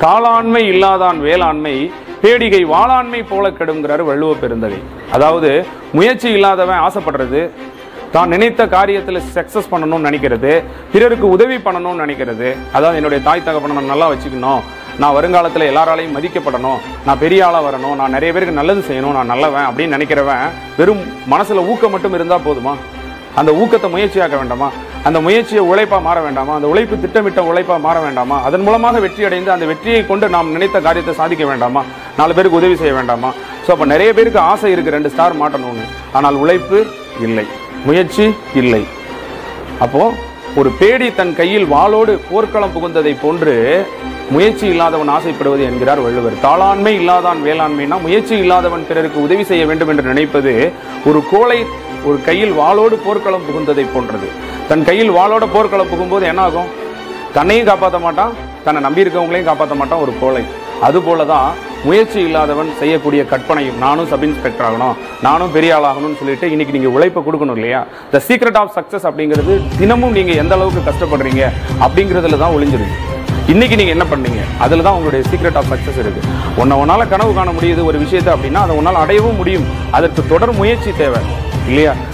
காளாண்மை இல்லாதான் வேளாண்மை பேடிகை வாளாண்மை போல கெடுங்கிறாரு வள்ளுவ பெருந்தகை அதாவது முயற்சி இல்லாதவன் ஆசைப்படுறது தான் நினைத்த காரியத்தில் சக்ஸஸ் பண்ணணும்னு நினைக்கிறது பிறருக்கு உதவி பண்ணணும்னு நினைக்கிறது அதாவது என்னுடைய தாய் தகப்பனை நான் நல்லா வச்சுக்கணும் நான் வருங்காலத்தில் எல்லாராலையும் மதிக்கப்படணும் நான் பெரிய ஆளாக வரணும் நான் நிறைய பேருக்கு நல்லது செய்யணும் நான் நல்லவன் அப்படின்னு நினைக்கிறவன் வெறும் மனசில் ஊக்கம் மட்டும் இருந்தால் போதுமா அந்த ஊக்கத்தை முயற்சியாக்க வேண்டாமா அந்த முயற்சியை உழைப்பா மாற வேண்டாமா அந்த உழைப்பு திட்டமிட்ட உழைப்பா மாற வேண்டாமா அதன் மூலமாக வெற்றி அடைந்து அந்த வெற்றியை கொண்டு நாம் நினைத்த காரியத்தை சாதிக்க வேண்டாமா நாலு பேருக்கு உதவி செய்ய வேண்டாமா ஸோ அப்போ நிறைய பேருக்கு ஆசை இருக்கு ரெண்டு ஸ்டார் மாட்டணும்னு ஆனால் உழைப்பு இல்லை முயற்சி இல்லை அப்போ ஒரு பேடி தன் கையில் வாளோடு போர்க்களம் புகுந்ததை போன்று முயற்சி இல்லாதவன் ஆசைப்படுவது என்கிறார் வள்ளுவர் தாளாண்மை இல்லாதான் வேளாண்மைனா முயற்சி இல்லாதவன் பிறருக்கு உதவி செய்ய வேண்டும் என்று நினைப்பது ஒரு கோலை ஒரு கையில் வாளோடு போர்க்களம் புகுந்ததை போன்றது தன் கையில் வாளோட போர்க்களம் புகும்போது என்ன ஆகும் தன்னையும் காப்பாற்ற மாட்டான் தன்னை நம்பி இருக்கவங்களையும் காப்பாற்ற மாட்டான் ஒரு கோலை அதுபோல தான் முயற்சி இல்லாதவன் செய்யக்கூடிய கற்பனையும் நானும் சப் இன்ஸ்பெக்டர் ஆகணும் நானும் பெரிய ஆளாகணும்னு சொல்லிட்டு இன்னைக்கு நீங்க உழைப்பை கொடுக்கணும் இல்லையா த சீக்ரெட் ஆஃப் சக்சஸ் அப்படிங்கிறது தினமும் நீங்க எந்த அளவுக்கு கஷ்டப்படுறீங்க அப்படிங்கிறதுல தான் ஒளிஞ்சிருக்கு இன்னைக்கு நீங்க என்ன பண்ணீங்க அதுல தான் உங்களுடைய சீக்ரெட் ஆஃப் சக்சஸ் இருக்கு உன்னை உன்னால கனவு காண முடியுது ஒரு விஷயத்தை அப்படின்னா அதை உன்னால் அடையவும் முடியும் அதற்கு தொடர் முயற்சி தேவை இல்லையா